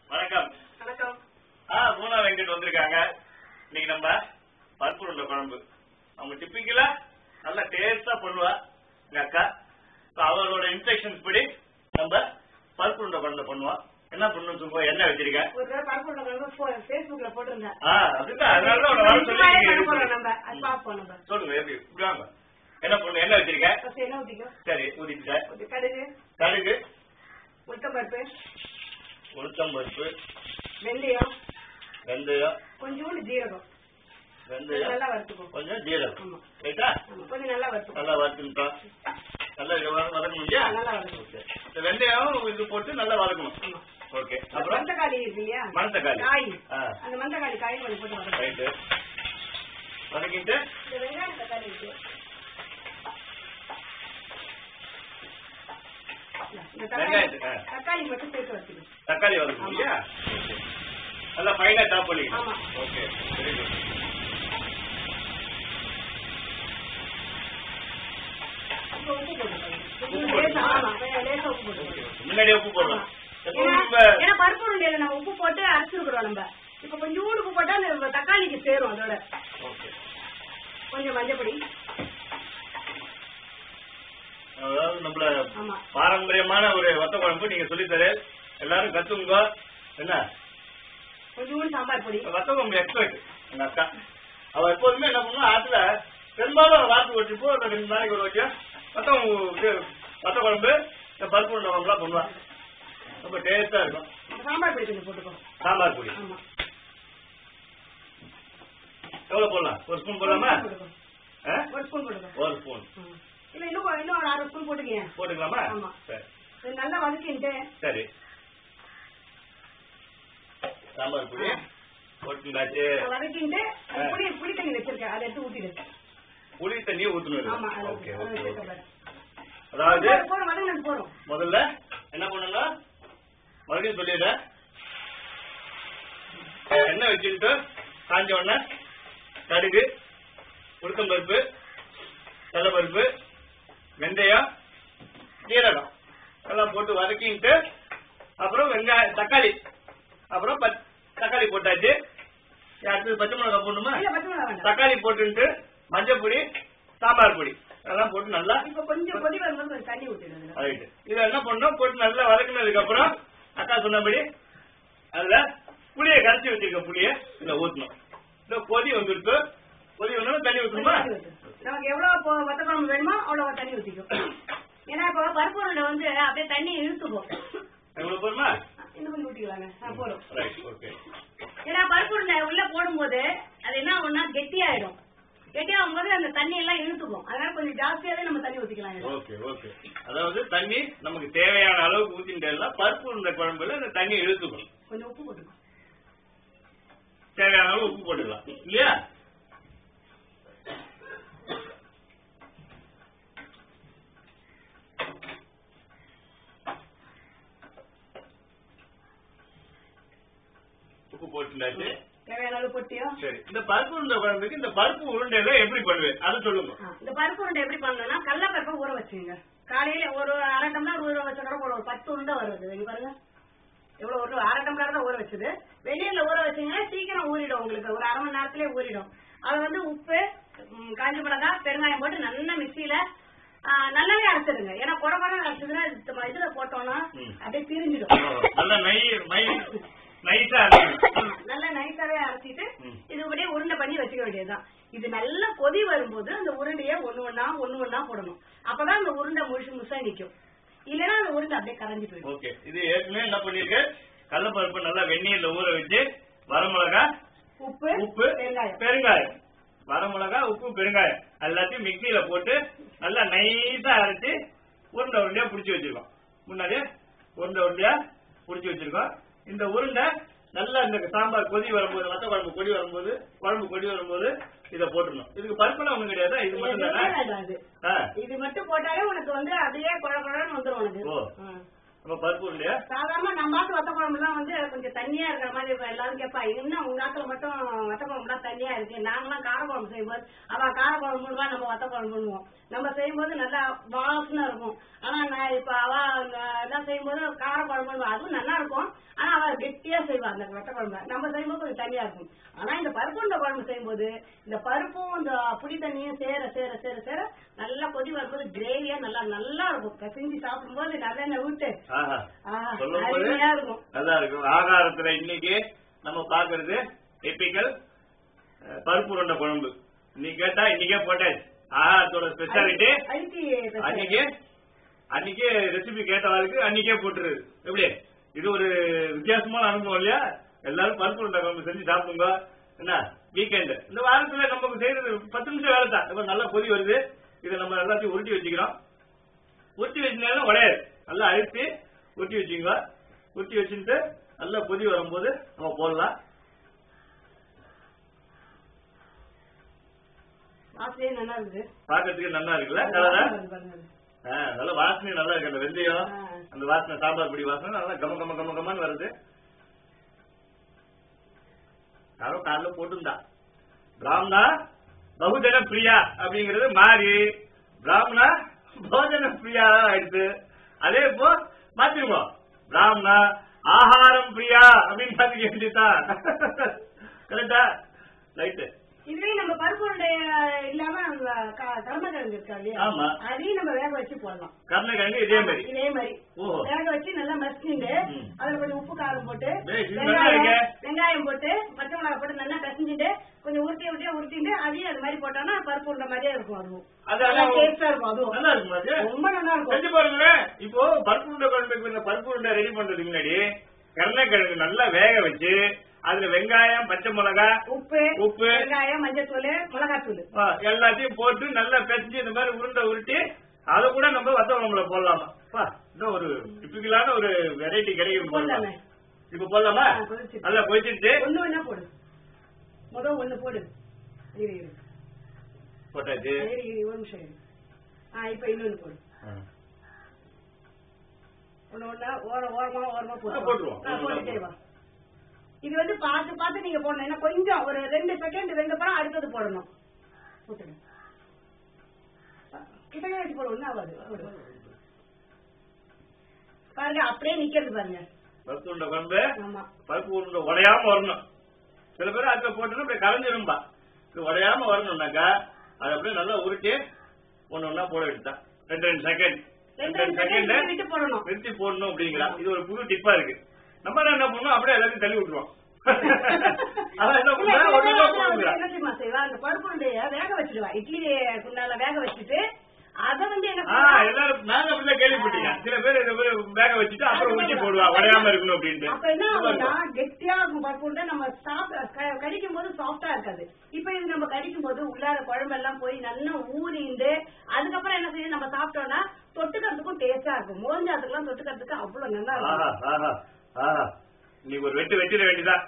வணக்கம் வணக்கம் ஆ பூனா வெங்கட் வந்திருக்காங்க இன்னைக்கு நம்ம பருப்பு உருண்டை குழம்பு அவங்க டிப்பிக்கலா நல்லா டேஸ்டா பண்ணுவா எங்க அக்கா So, அவரோட இன்ஸ்ட்ரக்ஷன்ஸ் படி நம்ம பருப்பு உருண்டை குழம்பு பண்ணுவோம் என்ன பண்ணணும் சொல்லுவோம் என்ன வச்சிருக்க ஒரு தடவை பருப்பு உருண்டை குழம்பு போ- Facebookல போட்டிருந்தேன். ஆ அதுதான் அதனால தான் உன்னை வர இந்த மாதிரி பண்ண போறோம் சொல்லி நம்ம. அது பார்ப்போம் நம்ம. சொல்லுங்க எப்படி இப்படி வாங்க என்ன பண்ணணும் என்ன வச்சிருக்க First என்ன ஊத்திக்கோ? சரி ஊதிட்டேன் கொஞ்சம் கடுகு, கடுகு உளுத்தம்பருப்பு, உளுத்தம் பருப்பு வெந்தயம், வெந்தயம் கொஞ்சோண்டு ஜீரகம். கொஞ்சம் வெந்தயம் நல்லா வறுத்துக்கோ. கொஞ்சம் ஜீரகம் ஆமா. ரைட்டா ஆமா, கொஞ்சம் நல்லா வறுத்துக்கோ. நல்லா வறுத்துட்டோம் நல்லா இது வத- வதக்கணும் இல்லையா நல்லா வறுத்துக்கோ. ஓகே. இந்த வெந்தயம் இது போட்டு நல்லா வதக்கணும் ஆமா. ஓகே இந்த அப்புறம் மணத்தக்காளி இருக்கு இல்லையா? மணத்தக்காளி காய். ஆ அந்த மணத்தக்காளி காயை கொஞ்சம் போட்டு வதக்கணும். ரைட்டு வதக்கிட்டு இந்த வெங்காயம் தக்காளி இருக்கு. இந்த தக்காளி வெங்காயத்துக்கு, ஆ. தக்காளி மட்டும் சேர்த்து வச்சுக்கணும் தக்காளி வதக்கணும் ஆமா. இல்லையா ஓகே. நல்லா ஃபைனா டாப் பண்ணிக்கணும் ஆமா. ஓகே வெரி குட் இப்போ உப்பு போட்டுக்கோங்க. உப்பு லேசா, போட்டுக்கணுமா? ஆமா, லேசா உப்பு போட்டுக்கோங்க. முன்னாடியே உப்பு போடலாம் எப்பவும் ஏன்னா நம்ம ஏன்னா பருப்பு உருண்டையில நம்ம உப்பு போட்டு அரைச்சிருக்கிறோம் நம்ம இப்ப கொஞ்சோண்டு உப்பு போட்டா அந்த தக்காளிக்கு சேரும் அதோட ஓகே கொஞ்சம் மஞ்சப்பொடி அதாவது நம்மள ஆமா பாரம்பரியமான ஒரு வத்த குழம்பு நீங்க சொல்லித்தர எல்லாரும் கத்துங்க என்ன கொஞ்சோண்டு சாம்பார் பொடி வத்த குழம்பு எக்ஸ்பர்ட் எங்க அக்கா அவ எப்போதுமே என்ன பண்ணுவா ஆத்துல பெரும்பாலும் வாத்து வச்சுப்போ ஒரு ரெண்டு நாளைக்கு ஒரு வச்சா வத்த இது வத்த குழம்பு இந்த பருப்பு உருண்டை குழம்புலாம் பண்ணுவா ரொம்ப டேஸ்டா இருக்கும் சாம்பார் பொடி கொஞ்சம் போட்டுக்கோ சாம்பார் பொடி ஆமா எவ்வளவு போடலாம் ஒரு ஸ்பூன் போடலாமா போட்டுக்கோ. ஆ? ஒரு ஸ்பூன் போட்டுக்கோ ஒரு ஸ்பூன் ம். இல்ல இன்னும் கொ- இன்னும் ஒரு அரை ஸ்பூன் போட்டுக்கீங்க போட்டுக்கலாமா ஆமா. சரி இது நல்லா வதக்கிட்டு சரி சாம்பார் பொடி போட்டுண்டாச்சு வதக்கிட்டு ஆ. புளி புளி தண்ணி வச்சிருக்கேன் அதை எடுத்து ஊத்திடு புளி தண்ணியை ஊத்தணும் ஆமா அதை ஓகே அதை ஓகே வச்சிருக்கேன் ஓகே பாரு. அதாவது போதும், போதும் வதங்கினது போதும் முதல்ல என்ன பண்ணணும் மறுபடியும் சொல்லிடுறேன் எண்ணெய் வச்சுக்கிட்டு காஞ்ச உடனே கடுகு உளுத்தம்பருப்பு கடலைப்பருப்பு வெந்தயம் ஜீரகம் எல்லாம் போட்டு வதக்கிட்டு அப்புறம் வெங்காயம் தக்காளி அப்புறம் பச்- தக்காளி போட்டாச்சு அடுத்தது பச்சை மிளகாய் போடணுமா இல்ல பச்சை மிளகா வேண்டாம் தக்காளி போட்டுட்டு மஞ்சள் பொடி சாம்பார் பொடி அதெல்லாம் போட்டு நல்லா இப்ப கொஞ்சம் கொதி வரும்போது கொஞ்சம் தண்ணி ஊத்திடுங்க ரைட்டு இதை என்ன பண்ணோம் போட்டு நல்லா வதக்குனதுக்கு அப்புறம் அக்கா சொன்னபடி அதுல புளியை கரைச்சி வச்சிருக்க புளியை இதுல ஊத்தணும் இந்த கொதி வந்துருக்கு கொதி வந்தோம் தண்ணி ஊத்தணுமா நமக்கு எவ்வளவு இப்போ வத்த குழம்பு வேணுமோ அவ்வளவு தண்ணி ஊத்திக்கும் ஏன்னா இப்போ பருப்பு உருண்டை வந்து அப்படியே தண்ணி இழுத்துக்கும் எவ்வளவு போதுமா இன்னும் கொஞ்சம் ஊத்திக்கலாங்க ஆ, போதும் ரைட் ஓகே ஏன்னா பருப்பு உருண்டை உள்ள போடும்போது அது என்ன ஆகும்னா கெட்டியாயிடும் கெட்டியாகும் போது அந்த தண்ணி எல்லாம் இழுத்துக்கும் அதனால கொஞ்சம் ஜாஸ்தியாவே நம்ம தண்ணி ஊத்திக்கலாம் இதுல. ஓகே ஓகே அதாவது தண்ணி நமக்கு தேவையான அளவுக்கு ஊத்திட்டு பருப்பு உருண்டை குழம்புல இந்த தண்ணி இழுத்துக்கணும் கொஞ்சம் உப்பு போட்டுக்கோ தேவையான அளவு உப்பு போட்டுக்கலாம் இல்லையா உப்பு போட்டுட்டாச்சு தேவையான அளவு பொட்டியோ சரி இந்த பருப்பு உருண்டை குழம்புக்கு இந்த பருப்பு உருண்டையில எப்படி பண்ணுவேன் அதை சொல்லுங்க ஆ, இந்த பருப்பு உருண்டை எப்படி பண்ணணும்னா கடலப்பருப்பை ஊற வச்சுங்க காலையில ஒரு அரை டம்ளர் ஊற வச்ச கூட போதும். ஒரு பத்து உருண்டை வருது இங்க பாருங்க எவ்வளவு ஒரு அரை டம்ளர் தான் ஊற வச்சது வெந்நீர்ல ஊற வச்சீங்கன்னா சீக்கிரம் ஊறிடும் உங்களுக்கு ஒரு அரை மணி நேரத்திலே ஊறிடும் அது வந்து உப்பு ம், காஞ்ச மிளகா பெருங்காயம் போட்டு நல்லா மிக்சியில ஆ, நல்லாவே அரைச்சிடுங்க ஏன்னா குறை குறை அரைச்சதுன்னா இது- இதுல போட்டோம்னா ம். அப்படியே பிரிஞ்சிடும் நல்ல நை மை நைஸா அரைக்கணும். நல்லா நைஸாவே அரைச்சிட்டு ம். இது அப்படியே உருண்டை பண்ணி வச்சுக்க வேண்டியதுதான் இது நல்லா கொதி வரும்போது அந்த உருண்டைய ஒண்ணு ஒண்ணா ஒண்ணு ஒண்ணா போடணும் அப்பதான் அந்த உருண்டை முழுசு முழுசா நிக்கும் இல்லைன்னா அந்த உருண்டை அப்படியே கரைஞ்சு போயிடும் ஓகே இது ஏற்கனவே என்ன பண்ணிருக்கு கடலப்பருப்பு நல்லா வெந்நீர்ல ஊற வச்சு வரமிளகா உப்பு உப்பு வெங்காயம் பெருங்காயம் வரமிளகா உப்பு பெருங்காயம் எல்லாத்தையும் மிக்சியில போட்டு நல்லா நைஸா அரைச்சு உருண்டை உருண்டையா புடிச்சு வச்சிருக்கோம் முன்னாடியே உருண்டை உருண்டையா புடிச்சு வச்சிருக்கோம் இந்த உருண்டை நல்லா இந்த சாம்பார் கொதி வரும்போது வத்த குழம்பு கொடி வரும்போது குழம்பு கொடி வரும்போது இத போட்டுடணும் இதுக்கு பருப்புலாம் ஒண்ணும் கிடையாது இது மட்டும் எதுவுமே தானே வேண்டாம் இது. ஆ, இது மட்டும் போட்டாலே உனக்கு வந்து அப்படியே குழ குழன்னு வந்துரும் உனக்கு ஓ. ம். நம்ம பருப்பு உருண்டையா சாதாரண நம்ம ஆத்து வத்த குழம்புலாம் வந்து கொஞ்சம் தண்ணியா இருக்கிற மாதிரி இருக்கும் எல்லாரும் கேட்பா என்ன உங்க ஆத்துல மட்டும் வத்த குழம்புலாம் தண்ணியா இருக்கு நாங்களாம் கார குழம்பு செய்யும்போது அவ கார குழம்புவா நம்ம வத்த குழம்பு பண்ணுவோம் நம்ம செய்யும்போது நல்லா வாசனை இருக்கும் ஆனா நான் இப்ப அவ அங்க எல்லாம் செய்யும்போது கார குழம்பு அதுவும் நல்லா இருக்கும் ஆனா அவ கெட்டி கெட்டியா செய்வாங்க அந்த வட்ட குழம்பு நம்ம செய்யும்போது கொஞ்சம் தனியா இருக்கும் ஆனா இந்த பருப்பு உருண்டை குழம்பு செய்யும்போது இந்த பருப்பும் இந்த புளி தண்ணியும் சேர சேர சேர சேர நல்லா கொதி வரும்போது கிரேவியா நல்லா நல்லா இருக்கும் பிசைஞ்சு சாப்பிடும்போது நல்லெண்ணெய் விட்டு ஆஹா ஆஹா, சொல்லும்போது அருமையா இருக்கும் நல்லா இருக்கும் ஆகாரத்துல இன்னைக்கு நம்ம பாக்குறது டிப்பிக்கல் பருப்பு உருண்டை குழம்பு நீ கேட்டா இன்னைக்கே போட்டாச்சு ஆகாரத்தோட ஸ்பெஷாலிட்டி அரிசி பெசை. அன்னைக்கு அன்னைக்கே ரெசிபி கேட்டவாளுக்கு அன்னைக்கே போட்டுருது எப்படி இது ஒரு வித்தியாசமான அனுபவம் இல்லையா எல்லாரும் பருப்பு உருண்டை குழம்பு செஞ்சு சாப்பிடுங்க என்ன வீக்கெண்ட் இந்த வாரத்துல நமக்கு செய்யறது பத்து நிமிஷம் வேலை தான் இப்ப நல்லா கொதி வருது இதை நம்ம எல்லாத்தையும் உருட்டி வச்சுக்கிறோம் உருட்டி வச்சிருந்தாலும் உடையாது நல்லா அழுத்தி உருட்டி வச்சுங்க உருட்டி வச்சுட்டு நல்லா கொதி வரும்போது நம்ம போடலாம் வாசனையே நல்லா இருக்குது பார்க்கறதுக்கு நல்லா இருக்குல்ல கலரா பாருங்க, பாருங்க. ஆ, நல்ல வாசனை நல்லா இருக்கு அந்த வெந்தயம் ஆ. அந்த வாசனை சாம்பார் பொடி வாசனை நல்லா கம கம கம கமன்னு வருது யாரோ காலைல போட்டுருந்தா பிராமணா பகுஜன பிரியா அப்படிங்கறது மாறி பிராமணா போஜன பிரியா ஆயிடுச்சு அதே இப்போ மாத்திருவோம் பிராமணா ஆகாரம் பிரியா அப்படின்னு பாத்துக்க வேண்டியதுதான் கரெக்டா ரைட்டு இதுலயும் நம்ம பருப்பு உருண்டை இல்லாம அந்த க- கருமக்கிழங்கு இருக்கா இல்லையா ஆமா. அதையும் நம்ம வேக வச்சு போடலாம் கருணைக்கிழங்கு இதே மாதிரி இதே மாதிரி ஓஹோ வேக வச்சு நல்லா மசிச்சுட்டு ம். அதுல கொஞ்சம் உப்பு காரம் போட்டு டேய், இது நல்லா இருக்கே. வெங்காயம் வெங்காயம் போட்டு பச்சை மிளகாய் போட்டு நல்லா பிசைஞ்சிட்டு கொஞ்சம் உருட்டி உருட்டி உருட்டிட்டு அதையும் அது மாதிரி போட்டோம்னா பருப்பு உருண்டை மாதிரியே இருக்கும் அதுவும் அது நல்லா அதான் டேஸ்டா இருக்கும் அதுவும் நல்லா இருக்குமா அது ரொம்ப நல்லா இருக்கும் செஞ்சு பாருங்களேன் இப்போ பருப்பு உருண்டை குழம்புக்கு இந்த பருப்பு உருண்டை ரெடி பண்றதுக்கு முன்னாடி கருணைக்கிழங்கு நல்லா வேக வச்சு அதுல வெங்காயம் பச்சை மிளகாய் உப்பு உப்பு. வெங்காயம் மஞ்சத்தூள் மிளகாத்தூள் ஆ, எல்லாத்தையும் போட்டு நல்லா பிசைஞ்சு இந்த மாதிரி உருண்டை உருட்டி அதை கூட நம்ம வத்த குழம்புல போடலாமா பா இன்னும் ஒரு டிப்பிக்கலான ஒரு வெரைட்டி கிடைக்கும் போடலாம் போடலாமே. இப்ப போடலாமா ஆ, கொதிச்சிருச்சு. நல்லா கொதிச்சிருச்சு ஒண்ணு வேணா போடு முதல் ஒண்ணு போடு இரு இரு போட்டாச்சு இரு இரு ஒரு நிமிஷம் இரு ஆ இப்ப இன்னொன்னு போடு ஆ. ஒண்ணு ஒண்ணா ஓர ஓரமா ஓரமா ஆ, போட்டு போட்டுருவோம். ஆ, போட்டுட்டே வா இது வந்து பார்த்து பார்த்து நீங்க போடணும் ஏன்னா கொஞ்சம் ஒரு ரெண்டு செகண்ட் ரெண்டு படம் அடுத்தது போடணும் போட்டுடு கிட்டவே வச்சு போடு ஒன்னும் ஆகாது போடு. பாருங்க அப்படியே நிக்கிறது பாருங்க பருப்பு உருண்டை குழம்பு ஆமா பருப்பு உருண்டை உடையாம வரணும் சில பேர் அதுல போட்டுன்னா அப்படியே கரைஞ்சிரும்பா இது உடையாம வரணும்னாக்கா அது அப்படியே நல்லா உருட்டி ஒண்ணு ஒண்ணா போட வேண்டியதுதான் ரெண்டு ரெண்டு செகண்ட் ரெண்டு ரெண்டு ரெண்டு செகண்ட் செகண்ட் விட்டு போடணும் நிறுத்தி போடணும் அப்படிங்கிறா இது ஒரு புது டிப்பா இருக்கு நம்ம என்ன பண்ணணும் அப்படியே எல்லாத்தையும் தள்ளி விட்டுருவோம் அதான் என்ன இல்ல, பண்ணா சில ஒண்ணு பேர் ஒண்ணா அதுல வந்து போடுங்கிறா என்ன தெரியுமா செய்வா அந்த பருப்பு உருண்டைய வேக வச்சிடுவா இட்லி குண்டால வேக வச்சுட்டு அத வந்து என்ன ஆ பண்ணுவா? எல்லாரும் நாங்க அப்படிதான் கேள்விப்பட்டீங்க சில பேர் இதை பேர் வேக வச்சுட்டு அப்புறம் ஊற்றி போடுவா உடையாம இருக்கணும் அப்படின்ட்டு அப்ப என்ன ஆகும்னா கெட்டியா இருக்கும் பருப்பு உருண்டை நம்ம சாப்பிட க- கடிக்கும் போது சாஃப்டா இருக்காது இப்ப இது நம்ம கடிக்கும் போது உள்ளார குழம்பெல்லாம் போய் நல்லா ஊறிண்டு அதுக்கப்புறம் என்ன செய்யும் நம்ம சாப்பிட்டோம்னா தொட்டுக்கிறதுக்கும் டேஸ்டா இருக்கும் மோஞ்சாத்துக்கெல்லாம் தொட்டுக்கிறதுக்கு அவ்வளவு நல்லா ஆஹா இருக்கும் ஆஹா ஆஹா நீ ஒரு வெட்டு வெட்டிட வேண்டியதான்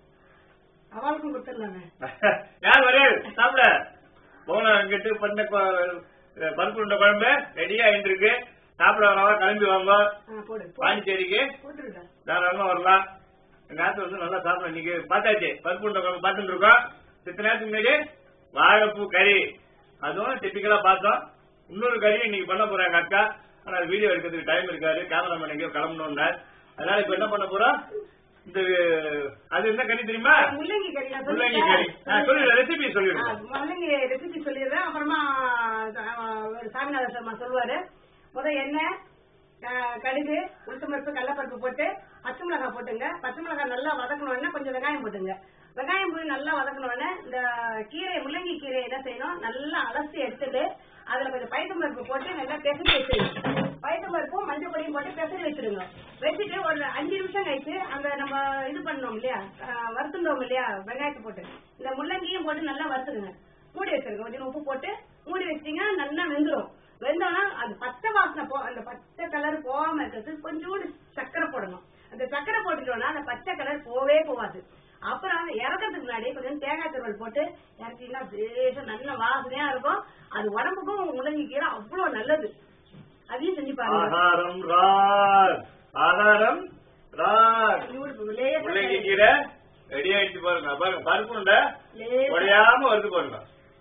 அவளுக்கும் கொடுத்துடலாங்க யார் வரையாது சாப்பிட போன அங்கிட்டு பண்ண கொ- பருப்பு உருண்டை குழம்பு ரெடியா இருக்கு சாப்பிட வரவா கிளம்பி வாங்க ஆ, போடு போடு. பாண்டிச்சேரிக்கு போட்டுருடா தாராளமா வரலாம் எங்க ஆத்து வந்து நல்லா சாப்பிடலாம் இன்னைக்கு பார்த்தாச்சு பருப்பு உருண்டை குழம்பு பார்த்துட்டு இருக்கோம் சித்த நேரத்துக்கு முன்னாடி வாழைப்பூ கறி அதுவும் டிப்பிக்கலா பார்த்தோம் இன்னொரு கறி இன்னைக்கு பண்ண போறாங்க அக்கா ஆனா அது வீடியோ எடுக்கிறதுக்கு டைம் இருக்காரு கேமராமேன் எங்கேயோ கிளம்பணும்னார் அதனால இப்ப என்ன பண்ண போறோம் இந்த அது என்ன கறி தெரியுமா முள்ளங்கி கறி நான் முள்ளங்கி கறி ஆ, சொல்லிடுறேன் ரெசிபி ஆ, சொல்லிடுறேன் முள்ளங்கி ரெசிபி சொல்லிடுறேன் அப்புறமா ஆ, ஒரு சாமிநாத சர்மா சொல்லுவாரு முத எண்ணெய் ஆ, கடுகு உளுத்தம்பருப்பு கடலப்பருப்பு போட்டு பச்சை மிளகாய் போட்டுங்க பச்சை மிளகாய் நல்லா வதக்கணும்னா கொஞ்சம் வெங்காயம் போட்டுங்க வெங்காயம் போய் நல்லா வதக்கணும்னா இந்த கீரை முள்ளங்கி கீரை என்ன செய்யணும் நல்லா அலசி எடுத்துட்டு அதுல கொஞ்சம் பயத்தம்பருப்பு போட்டு நல்லா பெசரி வச்சிருங்க பயத்தம்பருப்பும் மஞ்சள் பொடியும் போட்டு பெசரி வச்சிருங்க வச்சுட்டு ஒரு அஞ்சு நிமிஷம் கழிச்சு அந்த நம்ம இது பண்ணோம் இல்லையா ஆ, வறுத்துட்டோம் இல்லையா வெங்காயத்தை போட்டு இந்த முள்ளங்கியும் போட்டு நல்லா வறுத்துடுங்க மூடி வச்சிருங்க கொஞ்சம் உப்பு போட்டு மூடி வச்சீங்கன்னா நல்லா வெந்துடும் வெந்தோம்னா அது பச்சை வாசனை போ அந்த பச்சை கலர் போகாம இருக்கிறதுக்கு கொஞ்சோண்டு சக்கரை போடணும் அந்த சக்கரை போட்டுட்டோம்னா அந்த பச்சை கலர் போவே போகாது அப்புறம் இறக்கிறதுக்கு முன்னாடி கொஞ்சம் தேங்காய் துருவல் போட்டு இறக்கிங்கன்னா விசேஷம் நல்ல வாசனையா இருக்கும் அது உடம்புக்கும் முள்ளங்கி கீரை அவ்வளவு நல்லது அதையும் செஞ்சு பாருங்க ஆகாரம் ரார் ஆகாரம் ரார் இவருக்கு லேசா முள்ளங்கி கீரை ரெடி ஆயிடுச்சு பாருங்க பாருங்க பருப்பு உண்டை லேசா உடையாம வருது பாருங்க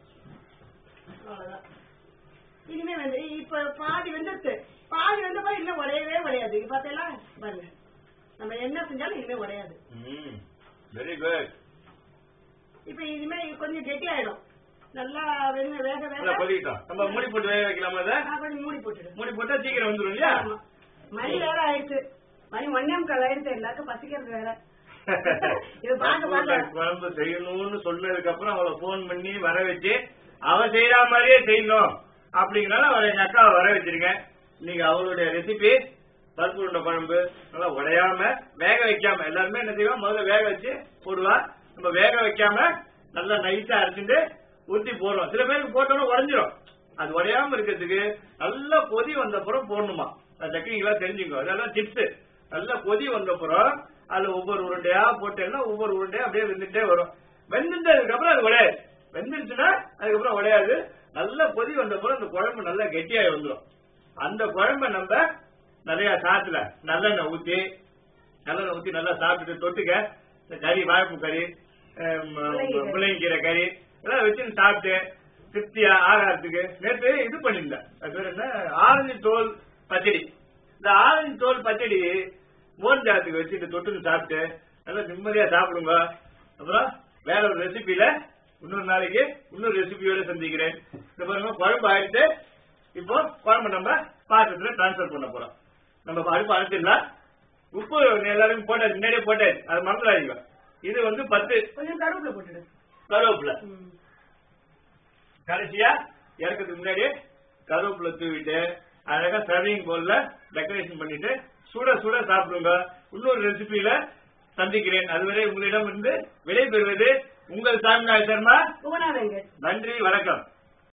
அவ்வளவுதான். இனிமே வந்து இப்ப பாதி வெந்துருச்சு பாதி வந்த பிறகு இன்னும் உடையவே உடையாது இது பார்த்தீங்களா பாருங்க நம்ம என்ன செஞ்சாலும் இனிமே உடையாது வெரி குட் இப்ப இனிமே கொஞ்சம் கெட்டி ஆயிடும் நல்லா வெங்க வேக நல்லா வேக கொதிக்கிட்டோம் நம்ம மூடி போட்டு வேக வைக்கலாமா அதை ஆ, கொஞ்சம் மூடி போட்டுடு மூடி போட்டா சீக்கிரம் வந்துடும் இல்லையா ஆமா. மணி வேற ஆயிடுச்சு மணி ஒன்னே முக்கால் ஆயிடுச்சு எல்லாருக்கும் பசிக்கிறது வேற இது பார்க்க பார்க்க குழம்பு செய்யணும்னு சொன்னதுக்கு அப்புறம் அவளை போன் பண்ணி வர வச்சு அவ செய்யற மாதிரியே செய்யணும் அப்படிங்கறனால அவளை எங்க அக்காவை வர வச்சிருக்கேன் நீங்க அவளுடைய ரெசிபி பருப்பு உருண்டை குழம்பு நல்லா உடையாம வேக வைக்காம எல்லாருமே என்ன செய்வோம் முதல்ல வேக வச்சு போடுவா நம்ம வேக வைக்காம நல்லா நைஸா அரைச்சிட்டு ஊத்தி போடுவோம் சில பேருக்கு போட்டோம்னா உடஞ்சிரும் அது உடையாம இருக்கிறதுக்கு நல்லா கொதி வந்த அப்புறம் போடணுமா அது டெக்னிக்கலா தெரிஞ்சுக்கோ அதெல்லாம் டிப்ஸ் நல்லா கொதி வந்த அப்புறம் அதுல ஒவ்வொரு உருண்டையா போட்டேன்னா ஒவ்வொரு உருண்டையா அப்படியே வெந்துட்டே வரும் வெந்துட்டதுக்கு அப்புறம் அது உடையாது வெந்துருச்சுன்னா அதுக்கப்புறம் உடையாது நல்லா கொதி வந்த அப்புறம் அந்த குழம்பு நல்லா கெட்டியாகி வந்துடும் அந்த குழம்ப நம்ம நிறைய சாத்துல நல்லெண்ணெய் ஊத்தி நல்லெண்ணெய் ஊத்தி நல்லா சாப்பிட்டுட்டு தொட்டுக்க இந்த கறி வாய்ப்பு கறி அஹ், ம- முள்ளங்கிக்கீரை கறி எல்லாம் வச்சு சாப்பிட்டு திருப்தியா ஆகாரத்துக்கு நேற்று இது பண்ணியிருந்தேன் அது பேர் என்ன ஆரஞ்சு தோல் பச்சடி இந்த ஆரஞ்சு தோல் பச்சடி மோன் ஜாத்துக்கு வச்சுட்டு தொட்டுன்னு சாப்பிட்டு நல்லா நிம்மதியா சாப்பிடுங்க அப்புறம் வேற ஒரு ரெசிபியில இன்னொரு நாளைக்கு இன்னொரு ரெசிபியோட சந்திக்கிறேன் இந்த பாருங்க குழம்பு ஆயிடுச்சு இப்போ குழம்பு நம்ம பாத்திரத்துல டிரான்ஸ்ஃபர் பண்ண போறோம் நம்ம அடுப்பு அழைச்சிடலாம் உப்பு எல்லாரும் போட்டாச்சு முன்னாடியே போட்டாச்சு அது மறந்துடாதீங்க இது வந்து பத்து கொஞ்சம் கருவேப்பிலை போட்டுடு கருவேப்பிலை ம். கடைசியா இறக்கிறதுக்கு முன்னாடி கருவேப்பிலை தூவிட்டு அழகா சர்விங் போல்ல டெக்கரேஷன் பண்ணிட்டு சுட சுட சாப்பிடுங்க இன்னொரு ரெசிபியில சந்திக்கிறேன் அதுவரை உங்களிடம் இருந்து விடை பெறுவது உங்கள் சாமிநாய சர்மா புவனா வெங்கட் நன்றி வணக்கம்